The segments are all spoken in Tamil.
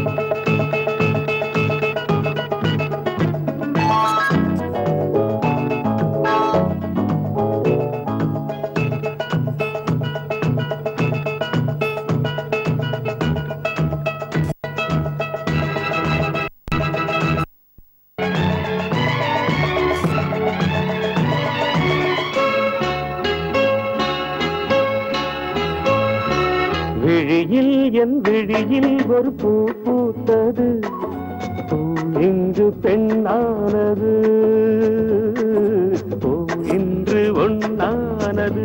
விழியில் என் விழியில் ஒரு பூ பூத்தது பூ இன்று பெண்ணானது பூ இன்று ஒண்ணானது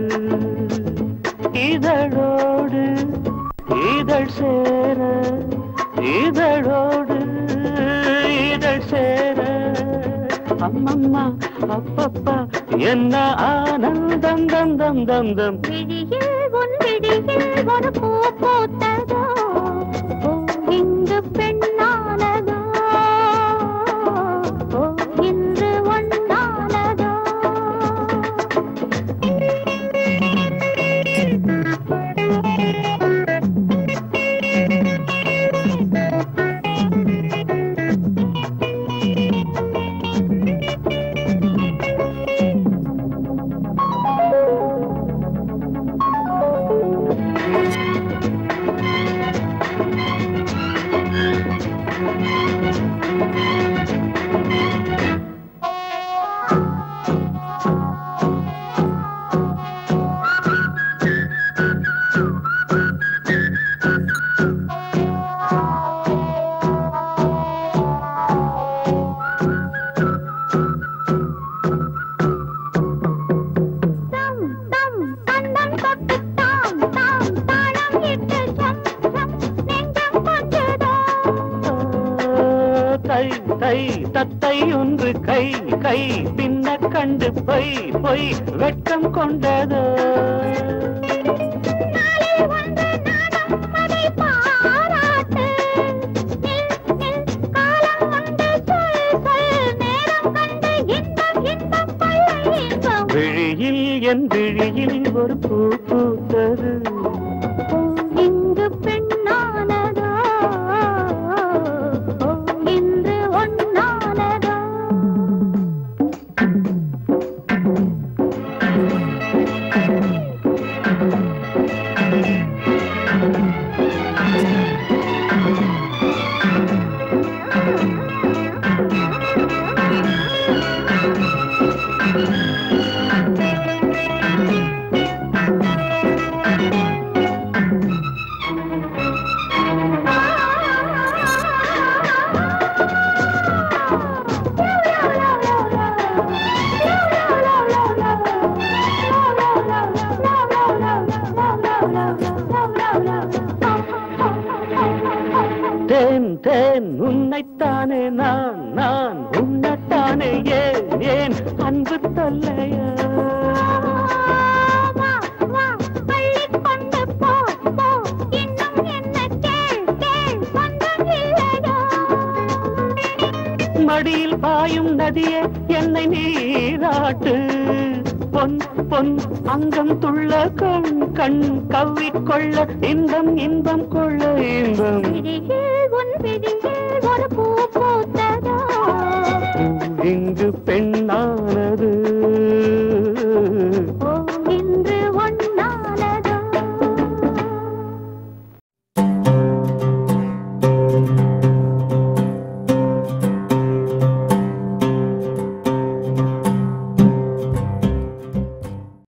இதழோடு இதழ் சேர இதழோடு இதழ் சேர அம்மம்மா அப்பப்பா என்ன ஆனந்தம் தம் தம் தம் தம் விழியில் உன் விழியில் ஒரு பூ பூத்ததோ ஓ இங்கு பெண்ணானதோ ஓ இன்று ஒண்ணானதோ தம் தம் கண்டம் தொட்டு தாம் தாம் தாளம் இட்டு ஜம் ஜம் நெஞ்சம் கொஞ்சதோ தை தை தத்தை ஒன்று கை கை பின்ன கண்டு பொய் பொய் வெட்கம் கொண்டது நாளை ஒன்று நாடம் அதை பாராட்டு நில் நில் காலம் உண்டு சொல் சொல் நேரம் கண்டு இன்பம் இன்பம் கொள்ளை இன்பம் விழியில் என் விழியில் ஒரு பூ பூத்தது ஓ இங்கு பெண்ணானதோ ஓ இன்று ஒண்ணானதோ தேன் தேன் உன்னைத்தானே நான் நான் உன்னைத்தானே ஏன் ஏன் அன்பு தொல்லையா வா வா பள்ளி கொண்டு போ போ இன்னும் என்ன கேள் கேள் சொந்தம் இல்லையோ மடியில் பாயும் நதியே என்னை நீராட்டு பொன் பொன் அங்கம் துள்ள கண் கண் கவ்விக்கொள்ள இன்பம் இன்பம் கொள்ள இன்பம் விழியில்